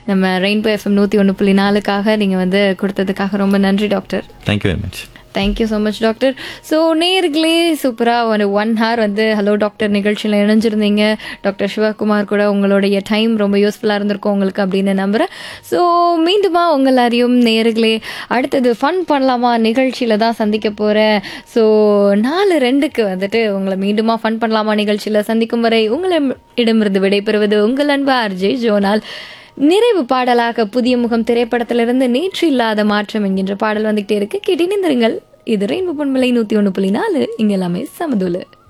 நம்ம rainbow FM நூற்றி ஒன்று புள்ளி நாலுக்காக நீங்கள் வந்து கொடுத்ததுக்காக ரொம்ப நன்றி doctor thank you very much thank you so much doctor so நேர்களே சூப்பராக ஒரு ஒன் ஹவர் வந்து ஹலோ டாக்டர் நிகழ்ச்சியில் இணைஞ்சிருந்தீங்க டாக்டர் சிவகுமார் கூட உங்களுடைய டைம் ரொம்ப யூஸ்ஃபுல்லாக இருந்திருக்கும் உங்களுக்கு அப்படின்னு நம்புகிறேன் ஸோ மீண்டுமா உங்கள் எல்லாரையும் நேர்களே அடுத்தது ஃபன் பண்ணலாமா நிகழ்ச்சியில் தான் சந்திக்க போகிறேன் ஸோ நாலு ரெண்டுக்கு வந்துட்டு உங்களை மீண்டுமா ஃபன் பண்ணலாமா நிகழ்ச்சியில் சந்திக்கும் வரை உங்களிடமிருந்து விடைபெறுவது உங்கள் அன்பு ஆர்ஜே ஜோனால் நிறைவு பாடலாக புதிய முகம் திரைப்படத்திலிருந்து நேற்று இல்லாத மாற்றம் என்கின்ற பாடல் வந்துகிட்டே இருக்கு கேட்டினிந்திருங்கள் இது ரெயின்போ பொன்மலை நூத்தி ஒன்று புள்ளி நாலு இங்க எல்லாமே சமதுல